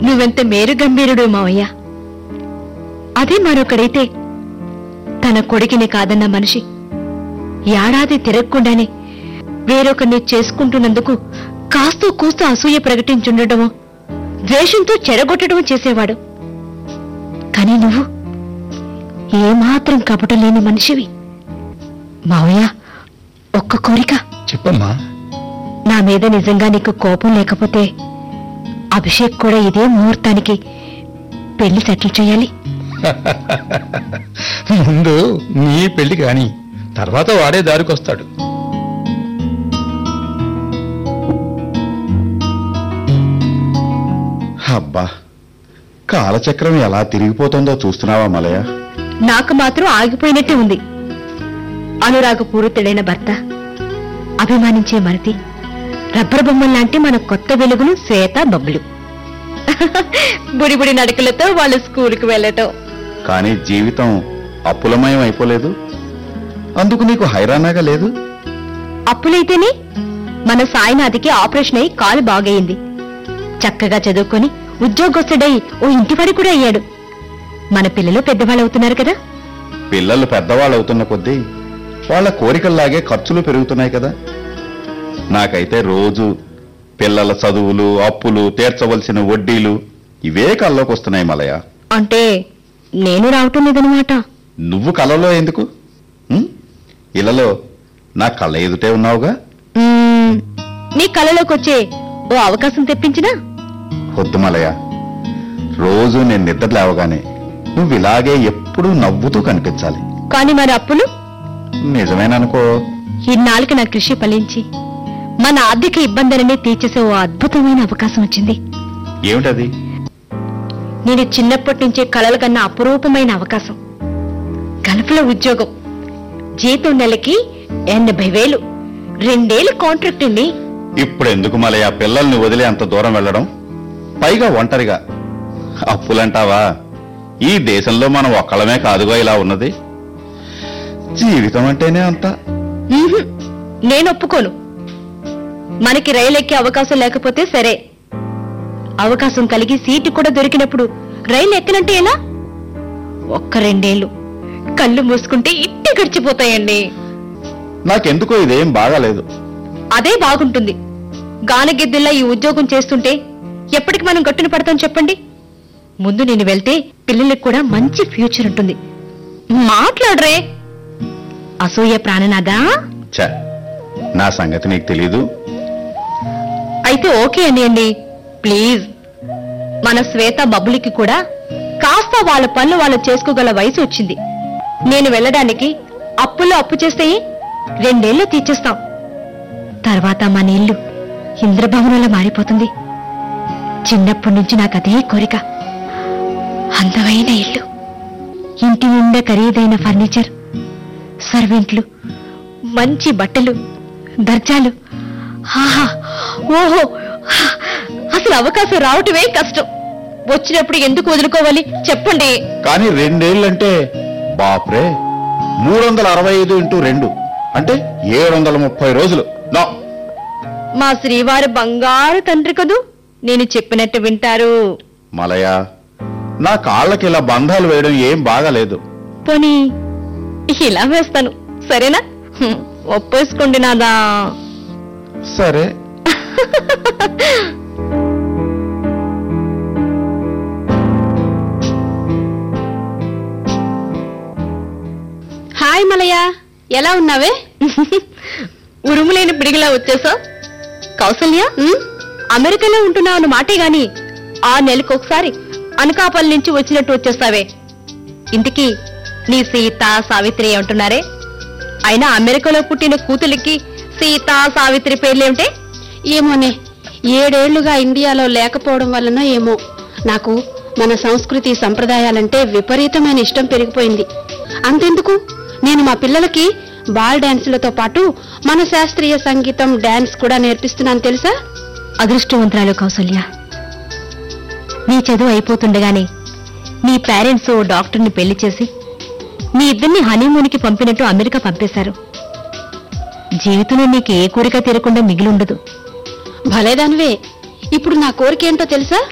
నువ్వెంత మేరు గంభీరుడు మావయ్య అదే మరొకడైతే తన కొడుకుని కాదన్న మనిషి ఏడాది తిరగకుండానే వేరొకరిని చేసుకుంటున్నందుకు కాస్తో కూస్తూ అసూయ ప్రకటించుండటమో ద్వేషంతో చెరగొట్టడమో చేసేవాడు కానీ నువ్వు ఏమాత్రం కపట లేని మనిషివి మావయ్య ఒక్క కోరిక చెప్పమ్మా నా మీద నిజంగా నీకు కోపం లేకపోతే అభిషేక్ కూడా ఇదే ముహూర్తానికి పెళ్లి సెటిల్ చేయాలి ముందు నీ పెళ్లి కాని తర్వాత వాడే దారికొస్తాడు అబ్బా కాలచక్రం ఎలా తిరిగిపోతుందో చూస్తున్నావా మలయ నాకు మాత్రం ఆగిపోయినట్టే ఉంది అనురాగపూరితుడైన భర్త అభిమానించే మరతి రబ్బర్ బొమ్మల్లాంటి మన కొత్త వెలుగులు శ్వేత బబ్బులు బుడిబుడి నడకలతో వాళ్ళు స్కూల్కి వెళ్ళటం కానీ జీవితం అప్పులమయం అయిపోలేదు అందుకు నీకు హైరానాగా లేదు అప్పులైతేనే మన సాయినాథికి ఆపరేషన్ అయి కాలు బాగయింది చక్కగా చదువుకొని ఉద్యోగస్తుడై ఓ ఇంటివాడి కూడా అయ్యాడు మన పిల్లలు పెద్దవాళ్ళు అవుతున్నారు కదా పిల్లలు పెద్దవాళ్ళు అవుతున్న కొద్దీ వాళ్ళ కోరికల్లాగే ఖర్చులు పెరుగుతున్నాయి కదా నాకైతే రోజు పిల్లల చదువులు అప్పులు తీర్చవలసిన వడ్డీలు ఇవే కల్లోకి వస్తున్నాయి మలయ అంటే నేను రావటం లేదనమాట నువ్వు కలలో ఎందుకు ఉం? ఇలాలో నా కళ్ళ ఎదుటే ఉన్నావుగా మ్మ్, నీ కళలోకి వచ్చే ఓ అవకాశం తెప్పించినా వద్దు మలయ రోజు నేను నిద్ర లేవగానే నువ్వు ఇలాగే ఎప్పుడూ నవ్వుతూ కనిపించాలి కానీ మరి అప్పులు నిజమేననుకో ఇన్నాళ్ళకి నా కృషి ఫలించి మన ఆర్థిక ఇబ్బందులనే తీర్చేసే ఓ అద్భుతమైన అవకాశం వచ్చింది ఏమిటది నేను చిన్నప్పటి నుంచే కలల కన్నా అపురూపమైన అవకాశం గల్ఫ్లో ఉద్యోగం జీతం నెలకి ఎనభై వేలు రెండేళ్ళు కాంట్రాక్ట్ అండి ఇప్పుడు ఎందుకు మలయ పిల్లల్ని వదిలే అంత దూరం వెళ్ళడం పైగా ఒంటరిగా అప్పులంటావా ఈ దేశంలో మనం ఒక్కళ్ళమే కాదుగా ఇలా ఉన్నది జీవితం అంటేనే అంత మ్మ్హ్మ్. నేను ఒప్పుకోను మనకి రైలు ఎక్కే అవకాశం లేకపోతే సరే అవకాశం కలిగి సీటు కూడా దొరికినప్పుడు రైలు ఎక్కనంటే ఎలా ఒక్క రెండేళ్లు కళ్ళు మూసుకుంటే ఇట్టి గడిచిపోతాయండి నాకెందుకో ఇదేం బాగాలేదు అదే బాగుంటుంది గానగిద్దిల్లా ఈ ఉద్యోగం చేస్తుంటే ఎప్పటికి మనం గట్టున పడతాం చెప్పండి ముందు నేను వెళ్తే పిల్లలకు కూడా మంచి ఫ్యూచర్ ఉంటుంది మాట్లాడరే అసూయ ప్రాణనాదా ఛ నా సంగతి నీకు తెలీదు అయితే ఓకే అనియండి ప్లీజ్ మన శ్వేత బబ్బులికి కూడా కాస్త వాళ్ళ పనులు వాళ్ళు చేసుకోగల వయసు వచ్చింది నేను వెళ్ళడానికి అప్పుల్లో అప్పు చేస్తే రెండేళ్లు తీర్చేస్తాం తర్వాత మన ఇల్లు ఇంద్రభవనంలో మారిపోతుంది చిన్నప్పటి నుంచి నాకు అదే కోరిక అందమైన ఇల్లు ఇంటి నిండా ఖరీదైన ఫర్నిచర్ సర్వెంట్లు మంచి బట్టలు దర్జాలు ఆహా ఓహో అసలు అవకాశం రావటమే కష్టం వచ్చినప్పుడు ఎందుకు వదులుకోవాలి చెప్పండి కానీ రెండేళ్ళంటే బాప్రే మూడు వందల అరవై ఐదు ఇంటూ రెండు అంటే ఏడు వందల ముప్పై రోజులు నా మా శ్రీవారి బంగారు తండ్రి కదూ నేను చెప్పినట్టు వింటారు మలయ నా కాళ్ళకి ఇలా బంధాలు వేయడం ఏం బాగాలేదు పోనీ ఇలా వేస్తాను సరేనా హ్మ్, ఒప్పేసుకోండి నాదా సరే హాయ్ మలయ ఎలా ఉన్నావే ఉరుములేని పిడిగిలా వచ్చేసా కౌసల్య అమెరికాలో ఉంటున్నావు అన్న మాటే గాని ఆ నెలకు ఒకసారి అనకాపల్లి నుంచి వచ్చినట్టు వచ్చేస్తావే ఇంటికి నీ సీత సావిత్రి అంటున్నారే అయినా అమెరికాలో పుట్టిన కూతులికి సీత సావిత్రి పేర్లేమిటే ఏమోనే ఏడేళ్లుగా ఇండియాలో లేకపోవడం వలన ఏమో నాకు మన సంస్కృతి సంప్రదాయాలంటే విపరీతమైన ఇష్టం పెరిగిపోయింది అంతెందుకు నేను మా పిల్లలకి బాల్ డాన్సులతో పాటు మన శాస్త్రీయ సంగీతం డాన్స్ కూడా నేర్పిస్తున్నాను తెలుసా అదృష్టవంతురాలు కౌసల్య నీ చదువు అయిపోతుండగానే నీ పేరెంట్స్ ఓ డాక్టర్ని పెళ్లి చేసి మీ ఇద్దరిని హనీమూన్కి పంపినట్టు అమెరికా పంపేశారు జీవితంలో నీకు ఏ కోరిక తీరకుండా మిగిలి ఉండదు భలేదానివే ఇప్పుడు నా కోరిక ఏంటో తెలుసా